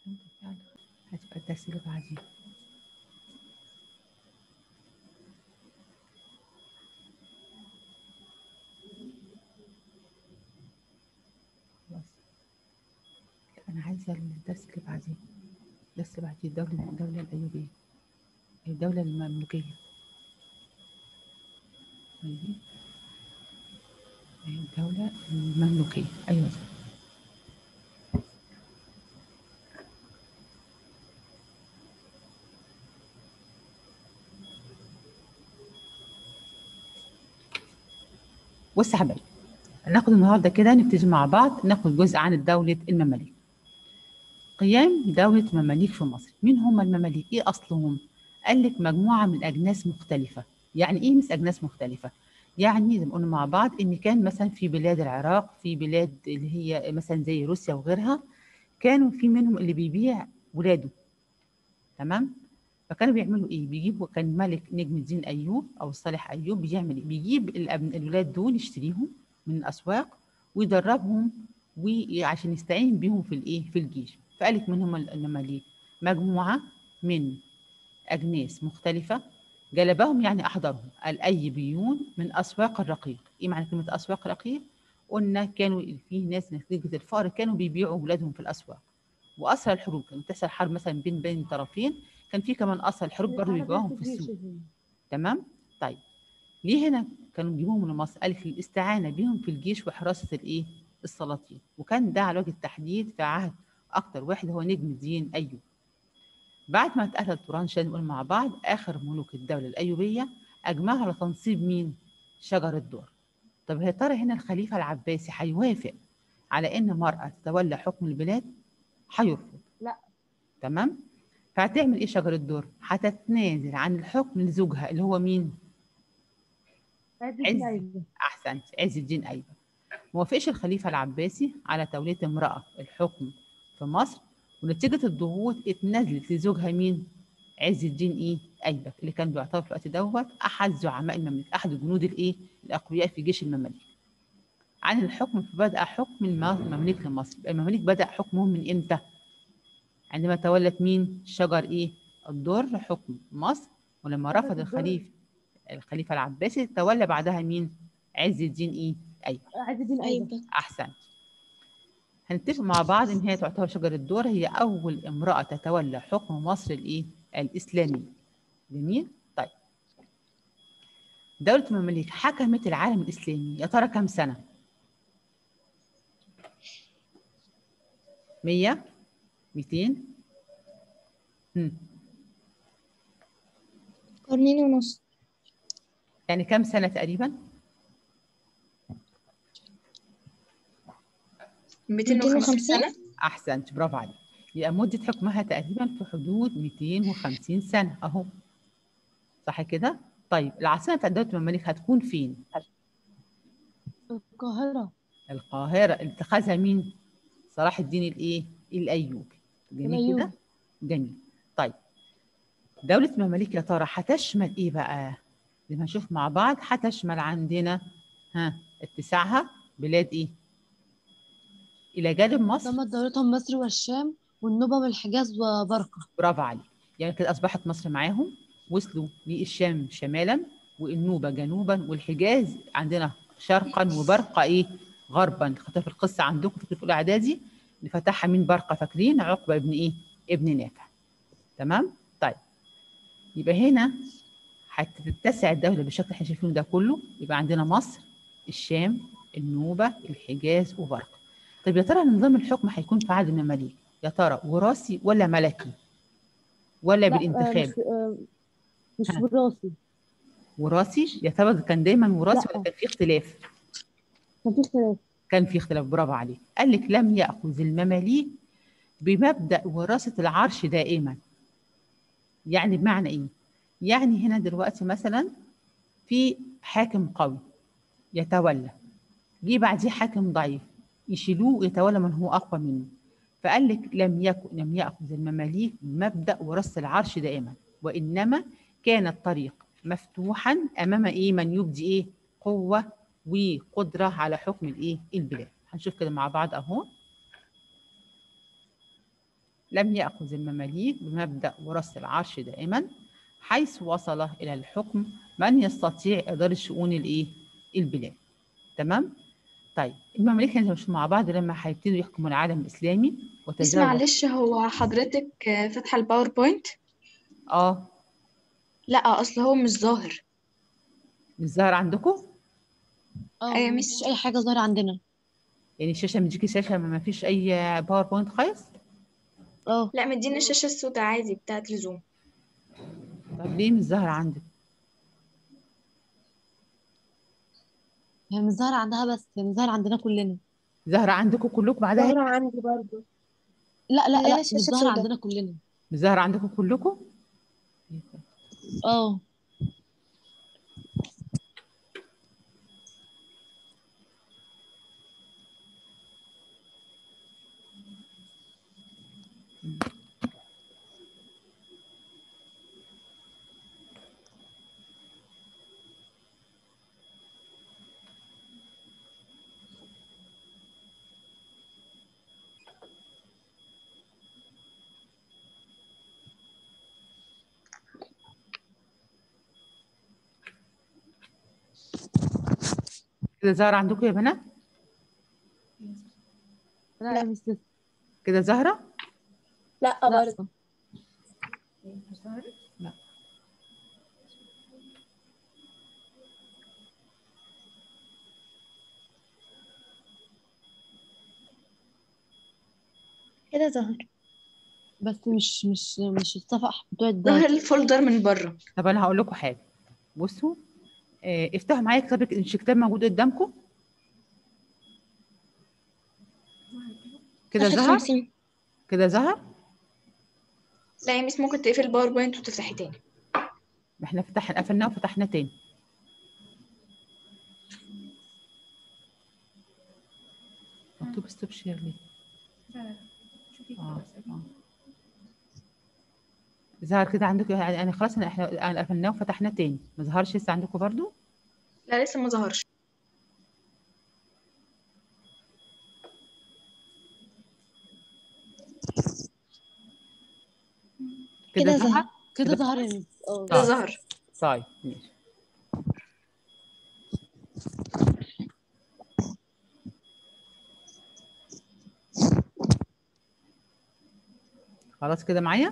هتبقى الدرس اللي بعديه خلاص لا، أنا عايزة الدرس اللي بعديه الدرس اللي بعديه الدولة الدولة الأيوبية الدولة المملوكية أيوة. الدولة المملوكية أيوة صح. بص يا حبايبي ناخد النهارده كده نبتدي مع بعض ناخد جزء عن دولة المماليك قيام دولة المماليك في مصر مين هم المماليك ايه اصلهم قال لك مجموعة من اجناس مختلفة يعني ايه مس اجناس مختلفة يعني زي ما قلنا مع بعض ان كان مثلا في بلاد العراق في بلاد اللي هي مثلا زي روسيا وغيرها كانوا في منهم اللي بيبيع ولاده تمام فكانوا بيعملوا ايه بيجيبوا كان ملك نجم الدين ايوب او صالح ايوب بيعمل ايه بيجيب الأبن- الولاد دول يشتريهم من الاسواق ويدربهم وعشان يستعين بيهم في الايه في الجيش فقالت منهم المماليك مجموعه من اجناس مختلفه جلبهم يعني احضرهم الايبيون من اسواق الرقيق ايه معنى كلمه اسواق رقيق قلنا كانوا في ناس نتيجه الفقر كانوا بيبيعوا اولادهم في الاسواق واسرى الحروب كانت تحصل حرب مثلا بين بين طرفين كان في كمان اسرى الحروب برضه بيبيعوهم في السوق تمام طيب ليه هنا كانوا بيجيبوهم من مصر قال لك الاستعانه بيهم في الجيش وحراسه الايه السلاطين وكان ده على وجه التحديد في عهد اكتر واحد هو نجم الدين ايوب بعد ما اتقتل توران شاه نقول مع بعض اخر ملوك الدوله الايوبيه اجمعوا على تنصيب مين شجر الدر طب يا ترى هنا الخليفه العباسي هيوافق على ان مرأة تتولى حكم البلاد هيرفض لا. تمام فهتعمل ايه شجر الدر هتتنازل عن الحكم لزوجها اللي هو مين عز عز. الدين أيوب. احسنت عز الدين ايوب ما وافقش الخليفه العباسي على توليه امراه الحكم في مصر ونتيجه الضغوط اتنازلت لزوجها مين عز الدين ايه ايبك اللي كان بيعتبر في الوقت دوت احد زعماء المماليك احد الجنود الايه الاقوياء في جيش المماليك عن الحكم فبدا حكم الم- المماليك لمصر يبقى المماليك بدا حكمهم من امتى عندما تولت مين شجر ايه الدر حكم مصر ولما شجر رفض الدر. الخليفه الخليفه العباسي تولى بعدها مين عز الدين ايه ايوب عز الدين أيوب أيوة احسنت هنتفق مع بعض ان هي تعتبر شجر الدور هي اول امراه تتولى حكم مصر الايه الاسلامي جميل طيب دولة المماليك حكمت العالم الإسلامي يا ترى كم سنة؟ 100 200 هم. قرنين ونص يعني كم سنة تقريبا؟ 250 سنة أحسنت برافو عليك يبقى مدة حكمها تقريبا في حدود 250 سنة أهو صح كده؟ طيب العاصمة بتاعت دولة المماليك هتكون فين؟ القاهرة القاهرة اللي اتخذها مين؟ صلاح الدين الإيه؟ الأيوبي جميل الأيوبي. كده؟ جميل طيب دولة المماليك يا ترى هتشمل إيه بقى؟ زي ما نشوف مع بعض هتشمل عندنا ها اتساعها بلاد إيه؟ إلى جانب مصر ضمت دولتهم مصر والشام والنوبة والحجاز وبرقة برافو عليك يعني كده أصبحت مصر معاهم وصلوا للشام شمالا والنوبة جنوبا والحجاز عندنا شرقا وبرقة إيه غربا خدتها في القصة عندكم في الأولى إعدادي اللي فتحها مين برقة فاكرين عقبة ابن إيه ابن نافع تمام طيب يبقى هنا هتتسع الدولة بالشكل اللي احنا شايفينه ده كله يبقى عندنا مصر الشام النوبة الحجاز وبرقة طيب يا ترى نظام الحكم هيكون في عهد المماليك يا ترى وراثي ولا ملكي ولا لا، آه، بالانتخاب مش آه، مش ها. وراثي وراثي يا ترى كان دايما وراثي لا. ولا كان في اختلاف كان في اختلاف كان في اختلاف برافو عليك قال لك لم يأخذ المماليك بمبدأ وراثة العرش دائما يعني بمعنى ايه يعني هنا دلوقتي مثلا في حاكم قوي يتولى جه بعديه حاكم ضعيف يشيلوه ويتولى من هو اقوى منه فقال لك لم يكن لم ياخذ المماليك بمبدا وراثه العرش دائما وانما كان الطريق مفتوحا امام ايه من يبدي ايه قوه وقدره على حكم الايه البلاد هنشوف كده مع بعض اهو لم يأخذ المماليك بمبدأ وراثة العرش دائما حيث وصل إلى الحكم من يستطيع إدارة شؤون الإيه؟ البلاد تمام؟ طيب المماليك هنبقى مش مع بعض لما هيبتدوا يحكموا العالم الإسلامي بس وتزاوج معلش هو حضرتك آه، فاتحة الباوربوينت اه لا اصل هو مش ظاهر مش ظاهر عندكم؟ اه أيوة، مفيش مش- اي حاجه ظاهره عندنا يعني الشاشة مديكي شاشة ما فيش أي باوربوينت خالص؟ اه لا مدينا الشاشة السوداء عادي بتاعت الزوم طب ليه مش ظاهر عندك؟ هي مش ظاهره عندها بس هي مش ظاهره عندنا كلنا ظاهرة عندكم كلكم بعدها ظاهرة عندي برضو لا لا عندنا لا شاشة مش ظاهره سودا. عندنا كلنا مش ظاهرة عندكم كلكم؟ اه كده ظاهرة عندكم يا بنات؟ لا لا مش لسه كده ظاهرة؟ لا لا برضو لا كده ظهر بس مش مش مش الصفحه بتوع ظهر الدار الفولدر من بره طب أنا هقول لكم حاجة بصوا آه، افتحوا معايا كتابك مش كتاب موجود قدامكم كده آخر ظهر خمسين كده ظهر لا يا ميس ممكن تقفل الباوربوينت وتفتحي تاني ما احنا فتحنا قفلناه وفتحناه تاني مكتوب ستوب شير ليه؟ اه اه ظهر كده عندكم يعني يعني خلاص أنا- احنا أنا قفلناه وفتحناه تاني ما ظهرش لسه عندكم برضو لا لسه ما ظهرش كده كده ظهر ظهر. كده كده ظهر يا ميس اه كده آه. ظهر طيب ماشي خلاص كده معايا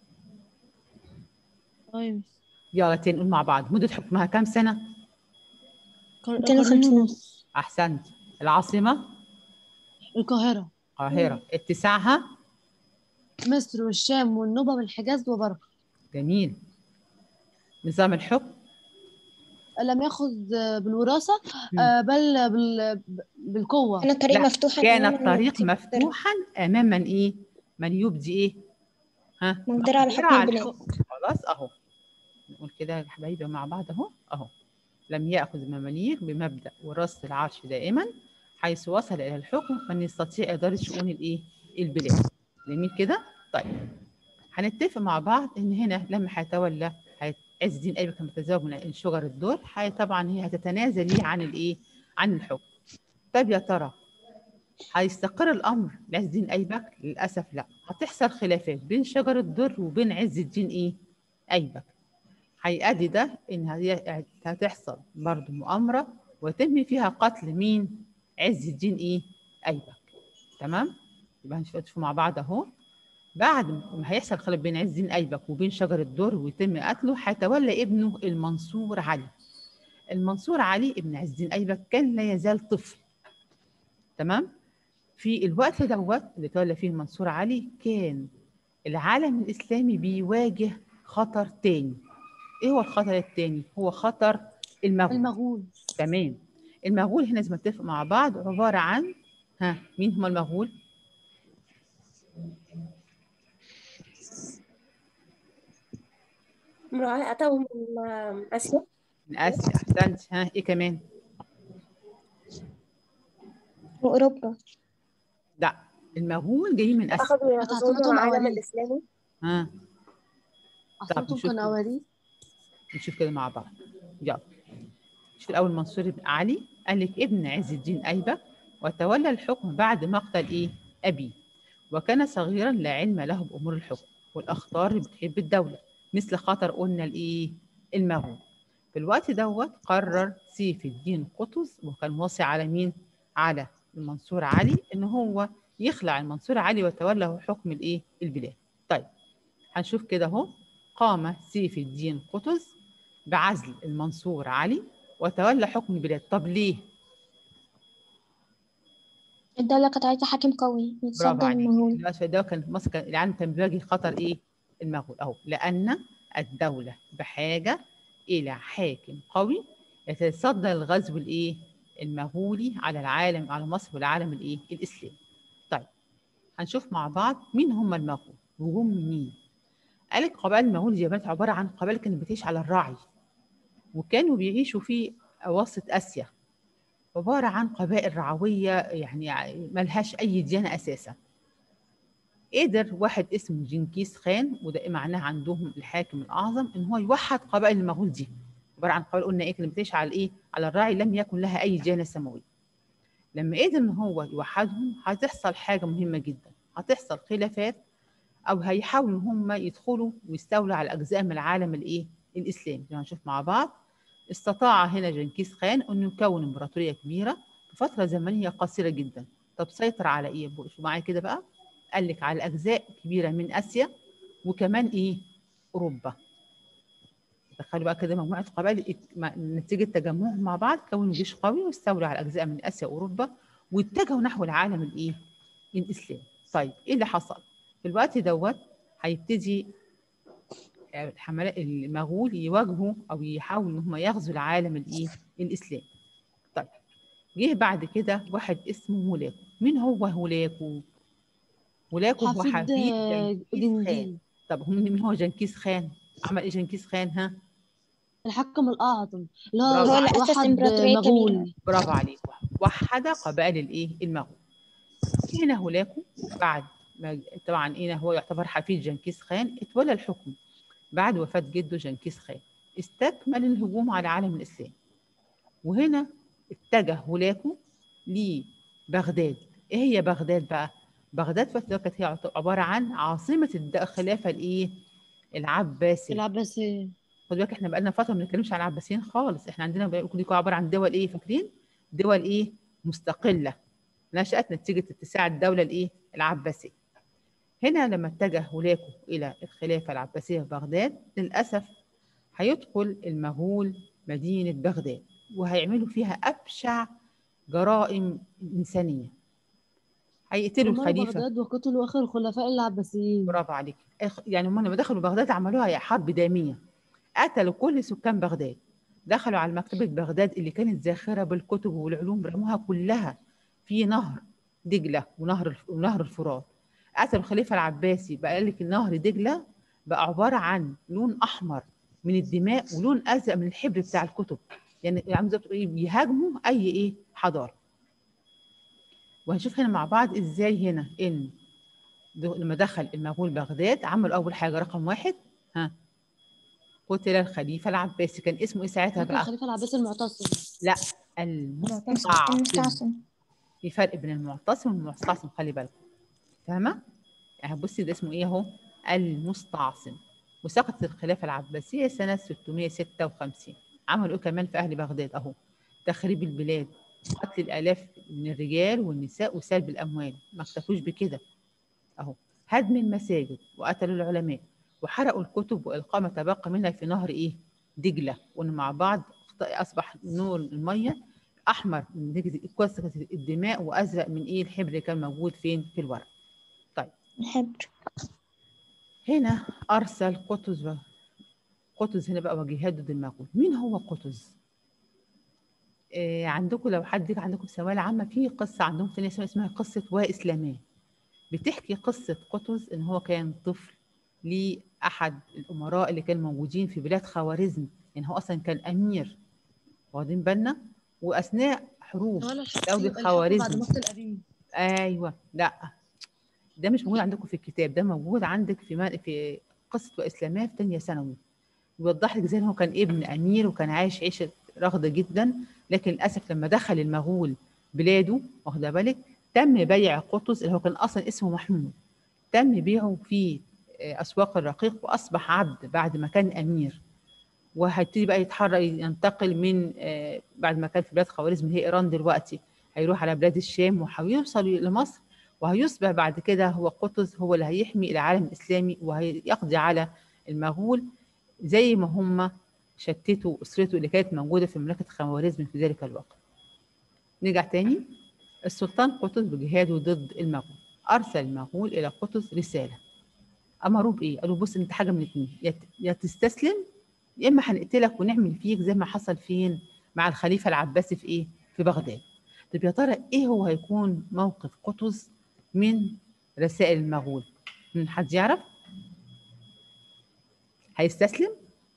اه يا ميس يلا تاني نقول مع بعض مدة حكمها كام سنة قر- 250. قرنين ونص أحسنت العاصمة القاهره القاهرة اتساعها مصر والشام والنوبه والحجاز وبركه جميل نظام الحكم لم ياخذ بالوراثه مم. آه، بل بال بالقوه كان الطريق لا، مفتوحا كان أمام الطريق المقدرة. مفتوحا أمام من إيه من يبدي إيه ها مقدرة على مقدرة حكم على البلاد. الحكم. خلاص أهو نقول كده يا حبايبي مع بعض أهو أهو لم يأخذ المماليك بمبدأ وراثة العرش دائما حيث وصل إلى الحكم من يستطيع إدارة شؤون الإيه البلاد جميل كده طيب هنتفق مع بعض إن هنا لما هيتولى هيت- عز الدين أيبك لما تزوج من شجر الدر هي طبعا هي هتتنازل ليه عن الإيه عن الحكم طيب يا ترى هيستقر الامر لعز الدين ايبك للاسف لا هتحصل خلافات بين شجر الدر وبين عز الدين ايه ايبك هيؤدي ده ان هي- هتحصل برضه مؤامره ويتم فيها قتل مين عز الدين ايه ايبك تمام يبقى هنشوف مع بعض اهو بعد ما هيحصل خلاف بين عز الدين ايبك وبين شجر الدر ويتم قتله هيتولى ابنه المنصور علي المنصور علي ابن عز الدين ايبك كان لا يزال طفل تمام في الوقت دوت اللي تولى فيه المنصور علي كان العالم الإسلامي بيواجه خطر تاني إيه هو الخطر التاني؟ هو خطر المغول المغول تمام المغول هنا زي ما نتفق مع بعض عبارة عن ها مين هم المغول؟ امرأة أتوا من آسيا من آسيا أحسنت ها إيه كمان؟ وأوروبا لا المغول جايين من آسيا أخذوا يغزون أتعتمدوا العالم الأولين. الإسلامي ها أصواتهم نشوف كان كده. أولي نشوف كده مع بعض يلا شوف الأول منصور بن علي قال لك ابن عز الدين أيبك وتولى الحكم بعد مقتل إيه؟ أبيه وكان صغيرا لا علم له بأمور الحكم والأخطار اللي بتحب الدولة مثل خطر قلنا الإيه المغول في الوقت دوت قرر سيف الدين قطز وكان واصي على مين على المنصور علي ان هو يخلع المنصور علي وتولى هو حكم الايه البلاد طيب هنشوف كده اهو قام سيف الدين قطز بعزل المنصور علي وتولى حكم البلاد طب ليه الدولة كانت عايزة حاكم قوي برافو يتصدى عليك للمغول دلوقتي ده كان مصر كان العالم كان بيواجه خطر ايه المغول اهو لان الدوله بحاجه الى حاكم قوي يتصدى للغزو الايه المغولي على العالم على مصر والعالم الايه الاسلامي طيب هنشوف مع بعض مين هم المغول وهم منين قال لك قبائل المغول دي كانت عباره عن قبائل كانت بتعيش على الرعي وكانوا بيعيشوا في اواسط اسيا عباره عن قبائل رعويه يعني ملهاش اي ديانه اساسا قدر واحد اسمه جنكيز خان وده معناه عندهم الحاكم الاعظم ان هو يوحد قبائل المغول دي عباره عن قبائل قلنا ايه كانت بتعيش على الايه على الراعي لم يكن لها اي ديانه سماويه لما قدر ان هو يوحدهم هتحصل حاجه مهمه جدا هتحصل خلافات او هيحاولوا ان هم يدخلوا ويستولوا على اجزاء من العالم الايه الاسلامي زي ما هنشوف مع بعض استطاع هنا جنكيز خان انه يكون امبراطوريه كبيره في فتره زمنيه قصيره جدا طب سيطر على ايه شو معايا كده بقى قال لك على اجزاء كبيره من اسيا وكمان ايه اوروبا دخلوا بقى كده مجموعه قبائل ات- مع- نتيجه تجمعهم مع بعض كونوا جيش قوي واستولوا على اجزاء من اسيا واوروبا واتجهوا نحو العالم الايه الاسلامي طيب ايه اللي حصل في الوقت دوت هيبتدي الحملات المغول يواجهوا او يحاولوا ان هم يغزوا العالم الايه الاسلامي طيب جه بعد كده واحد اسمه هولاكو مين هو هولاكو هولاكو هو حفيد حفيد آه، جنكيز خان جنكيز طب هم مين هو جنكيز خان عمل ايه جنكيز خان ها الحكم الأعظم اللي برافو هو هو اللي أسس واحد إمبراطورية مغول كبيرة برافو عليك وحد قبائل الايه المغول هنا هولاكو بعد ما طبعا هنا هو يعتبر حفيد جنكيز خان اتولى الحكم بعد وفاة جده جنكيز خان استكمل الهجوم على العالم الإسلامي وهنا اتجه هولاكو لبغداد ايه هي بغداد بقى بغداد في الوقت ده كانت هي عبارة عن عاصمة الد- الخلافة الايه العباسية العباسية خد بالك احنا بقالنا فتره ما بنتكلمش عن العباسيين خالص احنا عندنا بقى كل دي عباره عن دول ايه فاكرين دول ايه مستقله نشات نتيجه اتساع الدوله الايه العباسيه هنا لما اتجه هولاكو الى الخلافه العباسيه في بغداد للاسف هيدخل المغول مدينه بغداد وهيعملوا فيها ابشع جرائم انسانيه هيقتلوا دمروا الخليفه بغداد وقتلوا آخر الخلفاء العباسيين برافو عليك إخ- يعني هم لما دخلوا بغداد عملوها حرب داميه قتلوا كل سكان بغداد دخلوا على مكتبة بغداد اللي كانت زاخرة بالكتب والعلوم رموها كلها في نهر دجلة ونهر الف- ونهر الفرات قتلوا الخليفة العباسي بقى قال لك نهر دجلة بقى عبارة عن لون أحمر من الدماء ولون أزرق من الحبر بتاع الكتب يعني يعني زي ما بتقولي بيهاجموا أي إيه حضارة وهنشوف هنا مع بعض إزاي هنا إن د- لما دخل المغول بغداد عملوا أول حاجة رقم واحد ها قتل الخليفة العباسي كان اسمه إيه ساعتها ممكن بقى؟ الخليفة العباسي المعتصم لا المستعصم المستعصم في فرق بين المعتصم والمستعصم خلي بالكم فاهمة؟ يعني بصي ده اسمه ايه اهو المستعصم وسقطت الخلافة العباسية سنة 656 عملوا ايه كمان في أهل بغداد اهو تخريب البلاد قتل الآلاف من الرجال والنساء وسلب الأموال ما اكتفوش بكده اهو هدم المساجد وقتلوا العلماء وحرقوا الكتب وإلقاء ما تبقى منها في نهر ايه دجلة وإن مع بعض أصبح نور المية احمر من نتيجه كثره الدماء وازرق من ايه الحبر اللي كان موجود فين في الورق الحبر هنا ارسل قطز و... قطز هنا بقى وجهاد ضد المغول مين هو قطز آه عندكم لو حد عندكم سوالة عامة في قصة عندهم في ناس اسمها قصة وإسلامية بتحكي قصة قطز إن هو كان طفل لأحد الأمراء اللي كانوا موجودين في بلاد خوارزم يعني هو أصلا كان أمير واخدين بالنا وأثناء حروب ولا الحكم- دولة الحكم خوارزم. بعد مقتل أبيه ايوه لا ده مش موجود عندكم في الكتاب ده موجود عندك في ما في قصه واسلاميه في ثانيه ثانوي يوضح لك ازاي إن هو كان ابن امير وكان عايش عيشه رغده جدا لكن للاسف لما دخل المغول بلاده واخده بالك تم بيع قطز اللي هو كان اصلا اسمه محمود تم بيعه في آه، اسواق الرقيق واصبح عبد بعد ما كان امير وهيبتدي بقى يتحرك ينتقل من آه، بعد ما كان في بلاد خوارزم اللي هي ايران دلوقتي هيروح على بلاد الشام وهيوصل لمصر وهيصبح بعد كده هو قطز هو اللي هيحمي العالم الاسلامي وهيقضي على المغول زي ما هم شتتوا اسرته اللي كانت موجوده في مملكه خوارزم في ذلك الوقت. نرجع تاني السلطان قطز بجهاده ضد المغول ارسل المغول الى قطز رساله امروه بايه؟ قالوا بص انت حاجه من اتنين يا ت- يا تستسلم يا اما هنقتلك ونعمل فيك زي ما حصل فين مع الخليفه العباسي في ايه؟ في بغداد. طب يا ترى ايه هو هيكون موقف قطز من رسائل المغول؟ من حد يعرف؟ هيستسلم؟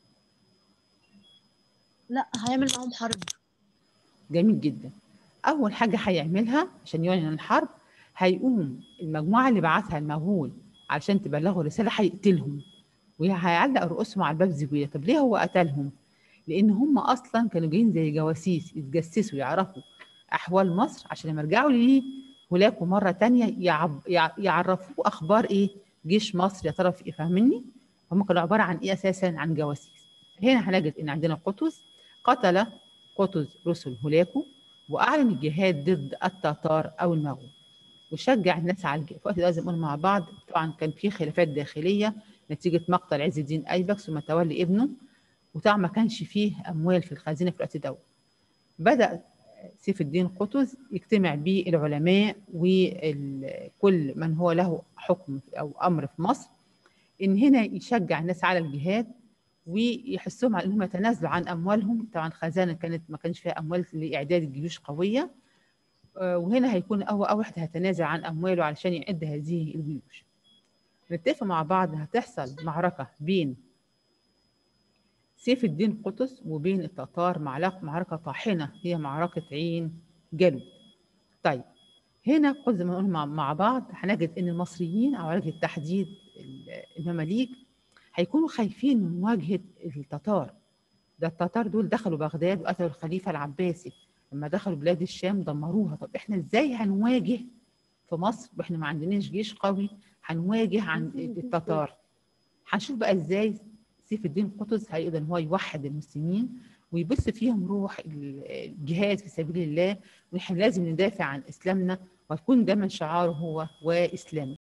لا هيعمل معاهم حرب جميل جدا اول حاجه هيعملها عشان يعلن عن الحرب هيقوم المجموعه اللي بعتها المغول علشان تبلغوا الرساله هيقتلهم وهيعلق رؤوسهم على الباب زاويه طب ليه هو قتلهم لان هم اصلا كانوا جايين زي جواسيس يتجسسوا يعرفوا احوال مصر عشان لما يرجعوا ليه هولاكوا مره تانية يعب يع- يعرفوه اخبار ايه جيش مصر يا ترى في ايه فاهمني هم كانوا عباره عن ايه اساسا عن جواسيس هنا هنجد ان عندنا قطز قتل قطز رسل هولاكو واعلن الجهاد ضد التتار او المغول وشجع الناس على الجهاد في وقت ده لازم نقول مع بعض طبعا كان في خلافات داخليه نتيجه مقتل عز الدين ايبك ثم تولي ابنه وطبعا ما كانش فيه اموال في الخزينه في الوقت ده بدا سيف الدين قطز يجتمع به العلماء وكل من هو له حكم او امر في مصر ان هنا يشجع الناس على الجهاد ويحسهم على انهم يتنازلوا عن اموالهم طبعا خزانه كانت ما كانش فيها اموال لاعداد الجيوش قويه آه، وهنا هيكون اول اول واحد هيتنازل عن امواله علشان يعد هذه الجيوش نتفق مع بعض هتحصل معركه بين سيف الدين قطز وبين التتار معلق- معركه طاحنه هي معركه عين جالوت طيب هنا قل زي ما نقول مع, مع بعض هنجد ان المصريين او على وجه التحديد ال- المماليك هيكونوا خايفين من مواجهه التتار ده التتار دول دخلوا بغداد وقتلوا الخليفه العباسي لما دخلوا بلاد الشام دمروها طب احنا ازاي هنواجه في مصر واحنا ما عندناش جيش قوي هنواجه عن التتار هنشوف بقى ازاي سيف الدين قطز هيقدر ان هو يوحد المسلمين ويبث فيهم روح الجهاد في سبيل الله ونحن لازم ندافع عن اسلامنا ويكون دايما شعاره هو واسلامي